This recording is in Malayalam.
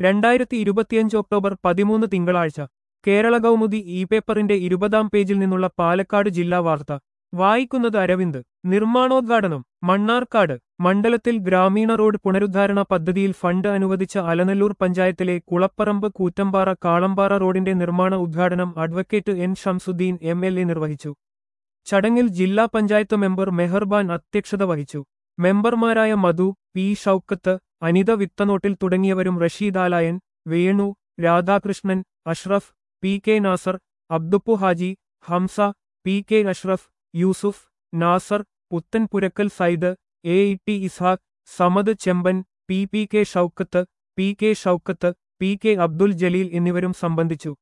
രണ്ടായിരത്തി ഇരുപത്തിയഞ്ച് ഒക്ടോബർ പതിമൂന്ന് തിങ്കളാഴ്ച കേരള കൗമുദി ഇ പേപ്പറിന്റെ ഇരുപതാം പേജിൽ നിന്നുള്ള പാലക്കാട് ജില്ലാ വാർത്ത വായിക്കുന്നത് അരവിന്ദ് നിർമ്മാണോദ്ഘാടനം മണ്ണാർക്കാട് മണ്ഡലത്തിൽ ഗ്രാമീണ റോഡ് പുനരുദ്ധാരണ പദ്ധതിയിൽ ഫണ്ട് അനുവദിച്ച അലനല്ലൂർ പഞ്ചായത്തിലെ കുളപ്പറമ്പ് കൂറ്റമ്പാറ കാളമ്പാറ റോഡിന്റെ നിർമ്മാണ ഉദ്ഘാടനം advocate N Shamsuddin M L A നിർവഹിച്ചു ചടങ്ങിൽ ജില്ലാ പഞ്ചായത്ത് മെമ്പർ മെഹർബാൻ അധ്യക്ഷത വഹിച്ചു മെമ്പർമാരായ മധു പി ഷൌക്കത്ത് അനിത വിത്തനോട്ടിൽ തുടങ്ങിയവരും Rasheed Alayan Venu Radhakrishnan Ashraf P K Nasar Abduppu Haji Hamsa P K Ashraf Yusuf Nasar Puthanpurakkal Said A E T Ishaq Samad Chemban P P K Shoukath P K Shoukath P K Abdul Jaleel എന്നിവരും സംബന്ധിച്ചു